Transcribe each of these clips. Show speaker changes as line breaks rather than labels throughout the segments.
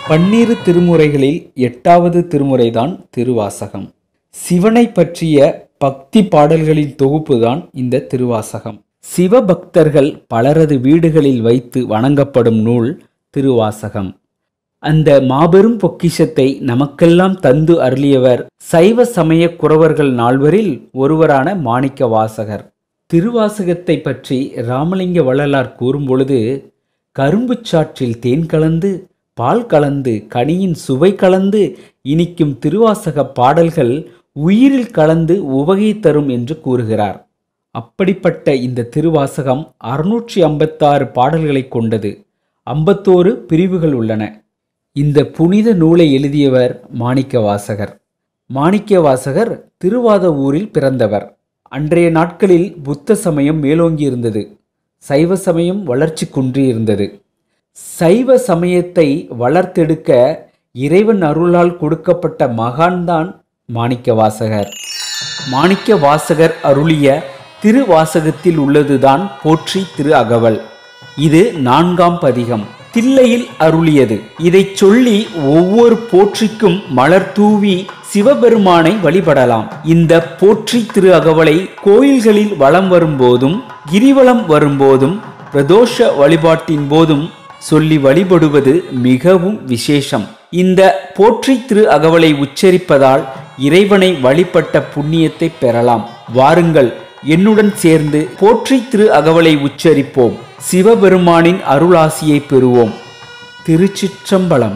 பன்னிரு திருமுறைகளில் எட்டாவது திருமுறைதான் திருவாசகம் சிவனை பற்றிய பக்தி பாடல்களின் தொகுப்புதான் இந்த திருவாசகம் சிவபக்தர்கள் பலரது வீடுகளில் வைத்து வணங்கப்படும் நூல் திருவாசகம் அந்த மாபெரும் பொக்கிஷத்தை நமக்கெல்லாம் தந்து அருளியவர் சைவ சமய குறவர்கள் நால்வரில் ஒருவரான மாணிக்க வாசகர் திருவாசகத்தை பற்றி ராமலிங்க வள்ளலார் கூறும்பொழுது கரும்புச் சாற்றில் தேன் கலந்து பால் கலந்து கனியின் சுவை கலந்து இனிக்கும் திருவாசக பாடல்கள் உயிரில் கலந்து உவகை தரும் என்று கூறுகிறார் அப்படிப்பட்ட இந்த திருவாசகம் அறுநூற்றி ஐம்பத்தாறு பாடல்களை கொண்டது ஐம்பத்தோரு பிரிவுகள் உள்ளன இந்த புனித நூலை எழுதியவர் மாணிக்க வாசகர் மாணிக்க வாசகர் திருவாத ஊரில் பிறந்தவர் அன்றைய நாட்களில் புத்த சமயம் மேலோங்கி இருந்தது சைவ சமயம் வளர்ச்சி குன்றியிருந்தது சைவ சமயத்தை வளர்த்தெடுக்க இறைவன் அருளால் கொடுக்கப்பட்ட மகான்தான் மாணிக்க வாசகர் மாணிக்க வாசகர் அருளிய திருவாசகத்தில் உள்ளதுதான் போற்றி திரு அகவல் இது நான்காம் பதிகம் தில்லையில் அருளியது இதைச் சொல்லி ஒவ்வொரு போற்றிக்கும் மலர் தூவி சிவபெருமானை வழிபடலாம் இந்த போற்றி திரு அகவலை கோயில்களில் வலம் வரும்போதும் கிரிவலம் வரும்போதும் பிரதோஷ வழிபாட்டின் போதும் சொல்லி வழிபடுவது மிகவும் விசேஷம் இந்த போற்றி திரு அகவலை உச்சரிப்பதால் இறைவனை வழிபட்ட புண்ணியத்தை பெறலாம் வாருங்கள் என்னுடன் சேர்ந்து போற்றி திரு அகவலை உச்சரிப்போம் சிவபெருமானின் அருளாசியை பெறுவோம் திருச்சிற்றம்பலம்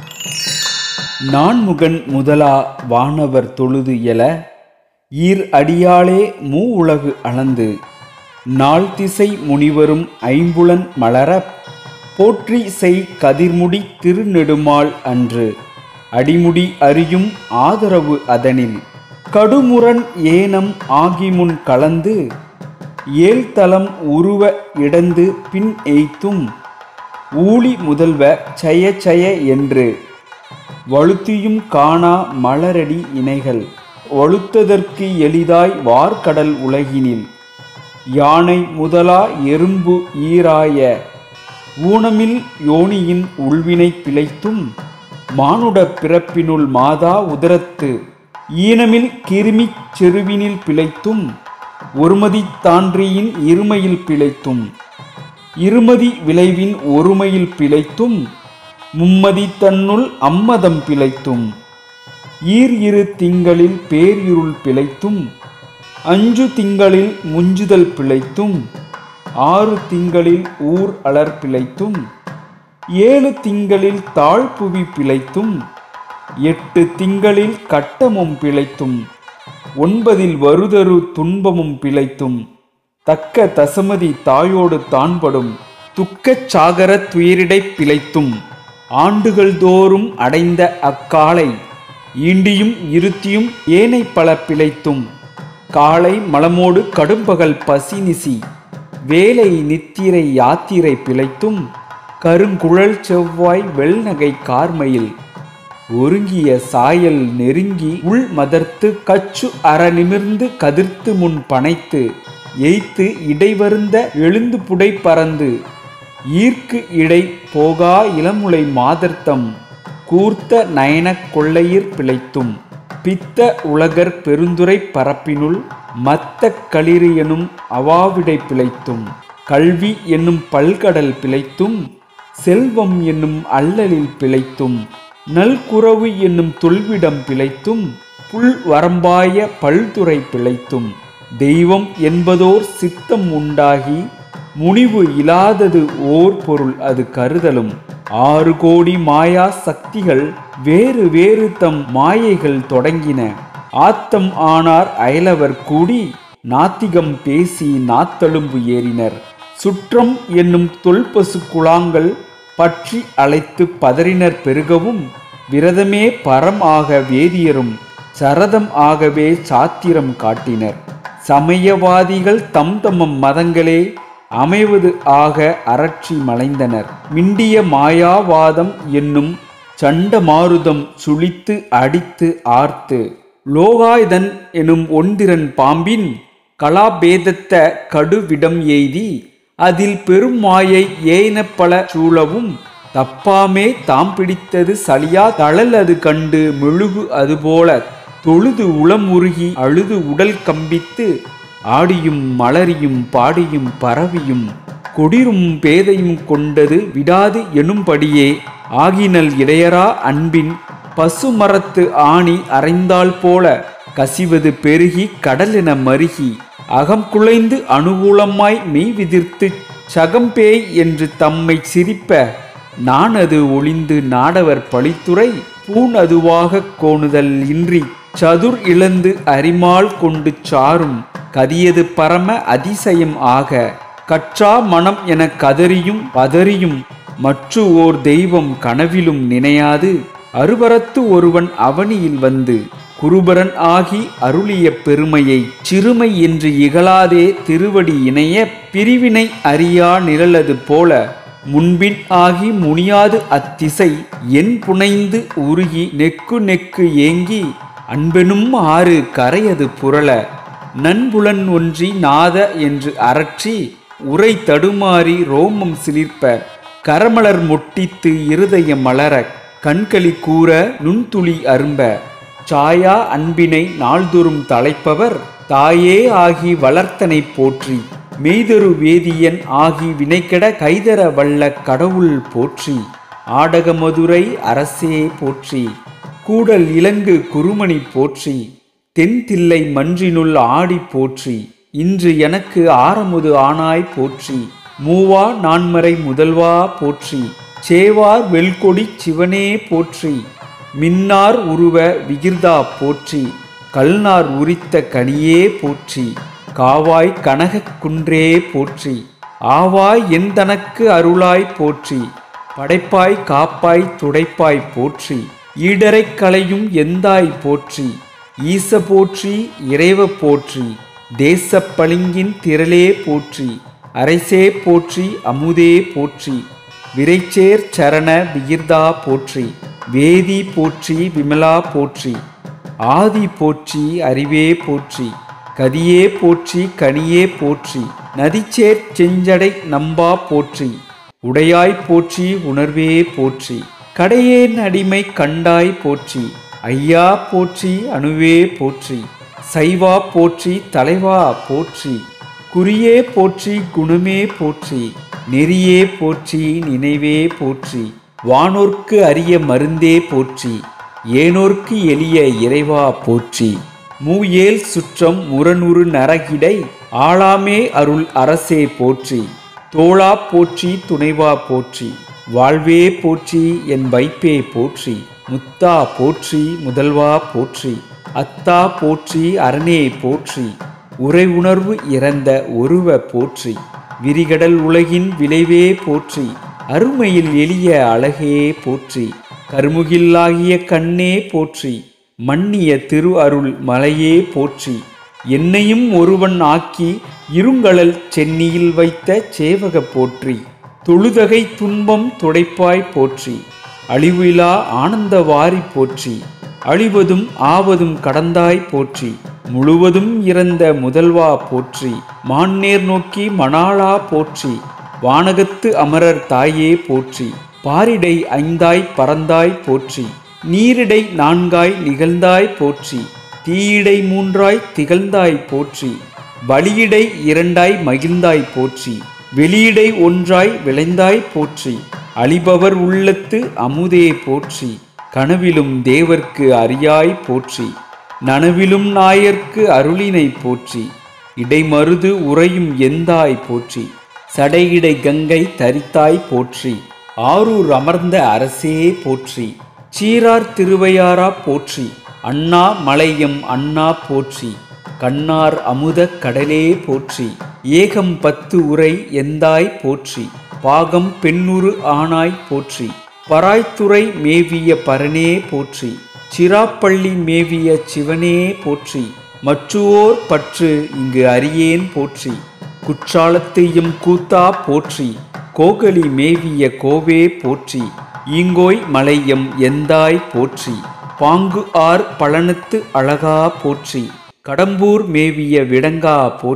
நான்முகன் முதலா வானவர் தொழுது எல ஈர் அடியாளே மூ உலகு அளந்து நாள் திசை முனிவரும் ஐம்புலன் மலர போற்றி செய் கதிர்முடி திருநெடுமால் அன்று அடிமுடி அறியும் ஆதரவு அதனில் கடுமுரண் ஏனம் ஆகிமுன் கலந்து ஏழ்தலம் உருவ இடந்து பின் எய்த்தும் ஊழி முதல்வ சய சய என்று வழுத்தியும் காணா மலரடி இணைகள் வழுத்ததற்கு எளிதாய் வார்கடல் உலகினில் யானை முதலா எறும்பு ஈராய ஊனமில் யோனியின் உள்வினை பிழைத்தும் மானுட பிறப்பினுள் மாதா உதரத்து ஈனமில் கிருமிச் செருவினில் பிழைத்தும் ஒருமதி தான்றியின் இருமையில் பிழைத்தும் இருமதி விளைவின் ஒருமையில் பிழைத்தும் மும்மதி தன்னுள் அம்மதம் பிழைத்தும் ஈர் இரு திங்களில் பேரிருள் பிழைத்தும் அஞ்சு திங்களில் முஞ்சுதல் பிழைத்தும் ஆறு திங்களில் ஊர் அலர் பிழைத்தும் ஏழு திங்களில் தாழ்புவி பிழைத்தும் எட்டு திங்களில் கட்டமும் பிழைத்தும் ஒன்பதில் வருதரு துன்பமும் பிழைத்தும் தக்க தசமதி தாயோடு தான்படும் துக்கச் சாகர துயரிடை பிழைத்தும் ஆண்டுகள் தோறும் அடைந்த அக்காலை ஈண்டியும் இருத்தியும் ஏனை பல பிழைத்தும் காலை மலமோடு கடும்பகல் பசினிசி வேலை நித்திரை யாத்திரை பிழைத்தும் கருங்குழல் செவ்வாய் வெள்நகை கார்மையில் ஒருங்கிய சாயல் நெருங்கி உள் மதர்த்து கச்சு அற நிமிர்ந்து கதிர்த்து முன் பனைத்து எய்த்து இடைவருந்த எழுந்து புடை பறந்து ஈர்க்கு இடை போகா இளமுலை மாதர்த்தம் கூர்த்த நயனக் கொள்ளையிற் பிழைத்தும் பித்த உலகர் பெருந்துரை பரப்பினுள் மத்த களிறு எனும் அவாவிடை பிழைத்தும் கல்வி என்னும் பல்கடல் பிழைத்தும் செல்வம் என்னும் அல்லலில் பிழைத்தும் நல்குறவு என்னும் தொல்விடம் பிழைத்தும் புல் வரம்பாய பல்துறை பிழைத்தும் தெய்வம் என்பதோர் சித்தம் உண்டாகி முனிவு இலாதது ஓர் பொருள் அது கருதலும் ஆறு கோடி மாயா சக்திகள் வேறு வேறு தம் மாயைகள் தொடங்கின ஆத்தம் ஆனார் அயலவர் கூடி நாத்திகம் பேசி நாத்தழும்பு ஏறினர் சுற்றம் என்னும் தொல்பசு குழாங்கள் பற்றி அழைத்து பதறினர் பெருகவும் விரதமே பரம் ஆக வேதியரும் சரதம் ஆகவே சாத்திரம் காட்டினர் சமயவாதிகள் தம் தம்மம் மதங்களே அமைவது ஆக அரற்றி மலைந்தனர் மிண்டிய மாயாவாதம் என்னும் சண்ட மாருதம் சுழித்து அடித்து ஆர்த்து லோகாயுதன் எனும் ஒன்திரன் பாம்பின் கலாபேதத்த கடுவிடம் எய்தி அதில் பெரும் மாயை ஏன பல சூழவும் தப்பாமே தாம் பிடித்தது சலியா தழல் அது கண்டு மெழுகு அதுபோல தொழுது உளம் உருகி அழுது உடல் கம்பித்து ஆடியும் மலரியும் பாடியும் பரவியும் கொடிரும் பேதையும் கொண்டது விடாது எனும்படியே ஆகினல் இடையரா அன்பின் பசுமரத்து ஆணி அரைந்தால் போல கசிவது பெருகி கடலென மருகி அகம் குலைந்து அனுகூலமாய் மெய் விதிர்த்து சகம்பேய் என்று தம்மை சிரிப்ப நான் அது ஒளிந்து நாடவர் பழித்துறை பூன் அதுவாகக் கோணுதல் இன்றி சதுர் இழந்து அரிமால் கொண்டு சாரும் கதியது பரம அதிசயம் ஆக கற்றா மனம் என கதறியும் பதறியும் மற்று ஓர் தெய்வம் கனவிலும் நினையாது அருவரத்து ஒருவன் அவனியில் வந்து குருபரன் ஆகி அருளிய பெருமையை சிறுமை என்று இகழாதே திருவடி இணைய பிரிவினை அறியா நிழலது போல முன்பின் ஆகி முனியாது அத்திசை என் புனைந்து உருகி நெக்கு நெக்கு ஏங்கி அன்பெனும் ஆறு கரையது புரள நன்புலன் ஒன்றி நாத என்று அரற்றி உரை தடுமாறி ரோமம் சிலிர்ப்ப கரமலர் மொட்டித்து இருதய மலர கண்களி கூற நுண்துளி அரும்ப சாயா அன்பினை நாள்தோறும் தலைப்பவர் தாயே ஆகி வளர்த்தனை போற்றி மெய்தொரு வேதியன் ஆகி வினைக்கெட கைதர வல்ல கடவுள் போற்றி ஆடக மதுரை அரசே போற்றி கூடல் இலங்கு குருமணி போற்றி தென் தில்லை மன்றினுள் ஆடி போற்றி இன்று எனக்கு ஆரமுது ஆனாய் போற்றி மூவா நான்மறை முதல்வா போற்றி சேவார் வெல்கொடி சிவனே போற்றி மின்னார் உருவ விகிர்தா போற்றி கல்நார் உரித்த கனியே போற்றி காவாய் கனகக் குன்றே போற்றி ஆவாய் என் தனக்கு அருளாய் போற்றி படைப்பாய் காப்பாய் துடைப்பாய் போற்றி ஈடரைக் களையும் எந்தாய் போற்றி ஈச போற்றி இறைவ போற்றி தேசப் பளிங்கின் திரளே போற்றி அரசே போற்றி அமுதே போற்றி விரைச்சேர் சரண விகிர்தா போற்றி வேதி போற்றி விமலா போற்றி ஆதி போற்றி அறிவே போற்றி கதியே போற்றி கனியே போற்றி நதிச்சேர் செஞ்சடை நம்பா போற்றி உடையாய் போற்றி உணர்வே போற்றி கடையேன் அடிமை கண்டாய் போற்றி ஐயா போற்றி அணுவே போற்றி சைவா போற்றி தலைவா போற்றி குறியே போற்றி குணமே போற்றி நெறியே போற்றி நினைவே போற்றி வானோர்க்கு அரிய மருந்தே போற்றி ஏனோர்க்கு எளிய இறைவா போற்றி மூயேல் சுற்றம் முரணுரு நரகிடை ஆளாமே அருள் அரசே போற்றி தோளா போற்றி துணைவா போற்றி வாழ்வே போற்றி என் வைப்பே போற்றி முத்தா போற்றி முதல்வா போற்றி அத்தா போற்றி அரணே போற்றி உரை உணர்வு இறந்த ஒருவ போற்றி விரிகடல் உலகின் விளைவே போற்றி அருமையில் எளிய அழகே போற்றி கருமுகில்லாகிய கண்ணே போற்றி மன்னிய திரு அருள் மலையே போற்றி என்னையும் ஒருவன் ஆக்கி இருங்கழல் சென்னியில் வைத்த சேவக போற்றி தொழுதகை துன்பம் துடைப்பாய் போற்றி அழிவிலா ஆனந்த வாரி போற்றி அழிவதும் ஆவதும் கடந்தாய் போற்றி முழுவதும் இறந்த முதல்வா போற்றி மான்னேர் நோக்கி மணாளா போற்றி வானகத்து அமரர் தாயே போற்றி பாரிடை ஐந்தாய் பறந்தாய் போற்றி நீரிடை நான்காய் நிகழ்ந்தாய் போற்றி தீயிடை மூன்றாய் திகழ்ந்தாய் போற்றி வழியிடை இரண்டாய் மகிழ்ந்தாய் போற்றி வெளியிடை ஒன்றாய் விளைந்தாய் போற்றி அழிபவர் உள்ளத்து அமுதே போற்றி கனவிலும் தேவர்க்கு அறியாய் போற்றி நனவிலும் நாயர்க்கு அருளினை போற்றி இடைமருது உறையும் எந்தாய் போற்றி சடையிடை கங்கை தரித்தாய் போற்றி ஆரூர் அமர்ந்த அரசே போற்றி சீரார் திருவையாரா போற்றி அண்ணா மலையம் அண்ணா போற்றி கண்ணார் அமுத கடலே போற்றி ஏகம் பத்து உரை எந்தாய் போற்றி பாகம் பெண்ணுரு ஆனாய் போற்றி பராய்த்துறை மேவிய பரனே போற்றி சிராப்பள்ளி மேவிய சிவனே போற்றி மற்றுவோர் பற்று இங்கு அறியேன் போற்றி குற்றாலத்து எம் கூத்தா போற்றி கோகலி மேவிய கோவே போற்றி ஈங்கோய் மலையம் எந்தாய் போற்றி பாங்கு ஆர் பழனத்து அழகா போற்றி கடம்பூர் மேவிய விடங்கா போற்றி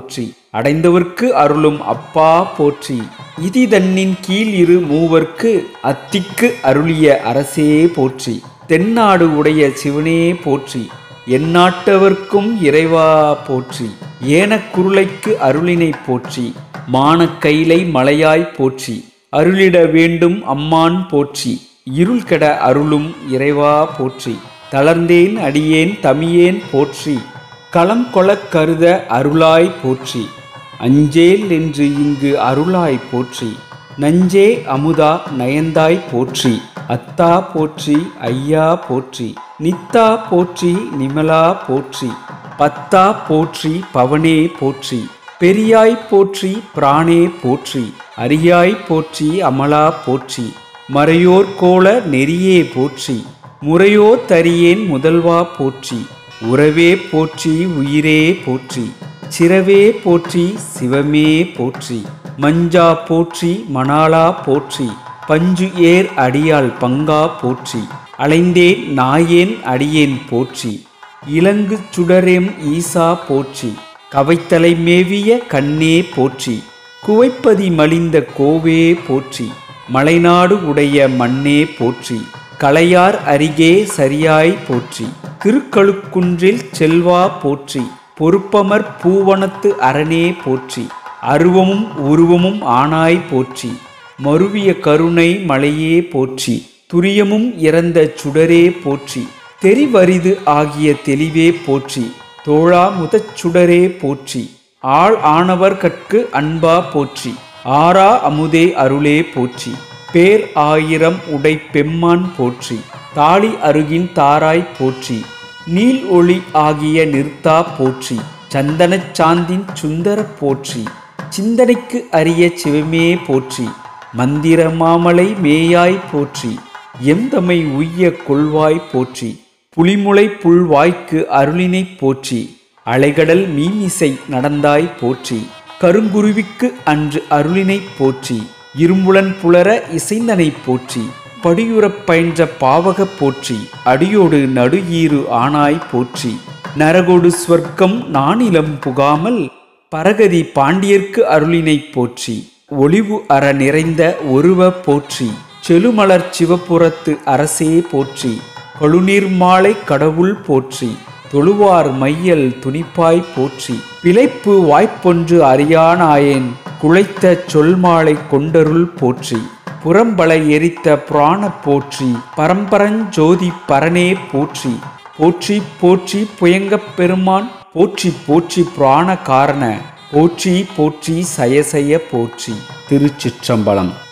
அடைந்தவர்க்கு அருளும் அப்பா போற்றி இதி தன்னின் கீழ் இரு மூவர்க்கு அத்திக்கு அருளிய அரசே போற்றி தென்னாடு உடைய சிவனே போற்றி எந்நாட்டவர்க்கும் இறைவா போற்றி ஏனக்குருளைக்கு அருளினை போற்றி மானக்கைலை மலையாய் போற்றி அருளிட வேண்டும் அம்மான் போற்றி இருள் கெட அருளும் இறைவா போற்றி தளர்ந்தேன் அடியேன் தமியேன் போற்றி களம் கொளக் கருத அருளாய் போற்றி அஞ்சேல் என்று இங்கு அருளாய் போற்றி நஞ்சே அமுதா நயந்தாய் போற்றி அத்தா போற்றி ஐயா போற்றி நித்தா போற்றி நிமலா போற்றி பத்தா போற்றி பவனே போற்றி பெரியாய் போற்றி பிராணே போற்றி அரியாய் போற்றி அமலா போற்றி மறையோர் கோல நெறியே போற்றி முறையோ தரியேன் முதல்வா போற்றி உறவே போற்றி உயிரே போற்றி சிரவே போற்றி சிவமே போற்றி மஞ்சா போற்றி மணாலா போற்றி பஞ்சு ஏர் அடியால் பங்கா போற்றி அலைந்தேன் நாயேன் அடியேன் போற்றி இலங்கு சுடரேம் ஈசா போற்றி கவைத்தலை மேவிய கண்ணே போற்றி குவைப்பதி மலிந்த கோவே போற்றி மலைநாடு உடைய மண்ணே போற்றி களையார் அருகே சரியாய் போற்றி திருக்கழுக்குன்றில் செல்வா போற்றி பொறுப்பமர் பூவனத்து அரணே போற்றி அருவமும் உருவமும் ஆனாய் போற்றி மருவிய கருணை மலையே போற்றி துரியமும் இறந்த சுடரே போற்றி தெரிவரிது ஆகிய தெளிவே போற்றி தோழா முதச்சுடரே போற்றி ஆள் ஆனவர் கற்கு அன்பா போற்றி ஆரா அமுதே அருளே போற்றி பேர் ஆயிரம் உடை பெம்மான் போற்றி தாளி அருகின் தாராய் போற்றி நீல் ஒளி ஆகிய நிறுத்தா போற்றி சந்தனச் சாந்தின் சுந்தர போற்றி சிந்தனைக்கு அரிய சிவமே போற்றி மந்திர மாமலை மேயாய் போற்றி எந்தமை உய்ய கொள்வாய் போற்றி புலிமுளை புல்வாய்க்கு அருளினை போற்றி அலைகடல் மீமிசை நடந்தாய் போற்றி கருங்குருவிக்கு அன்று அருளினை போற்றி இரும்புலன் புலர இசைந்தனை போற்றி படியுறப் பயின்ற பாவக போற்றி அடியோடு நடுஈறு ஆனாய் போற்றி நரகொடு ஸ்வர்க்கம் நானிலம் புகாமல் பரகதி பாண்டியர்க்கு அருளினை போற்றி ஒளிவு அற நிறைந்த ஒருவ போற்றி செழுமலர் சிவபுரத்து அரசே போற்றி கொழுநீர் மாலை கடவுள் போற்றி தொழுவார் மையல் துணிப்பாய் போற்றி பிழைப்பு வாய்ப்பொன்று அறியானாயேன் குழைத்த சொல்மாலை கொண்டருள் போற்றி புறம்பல எரித்த புராண போற்றி பரம்பரஞ்சோதி பரனே போற்றி போற்றி போற்றி புயங்கப் பெருமான் போற்றி போற்றி புராண காரண போற்றி போற்றி சயசய போற்றி திருச்சிற்றம்பலம்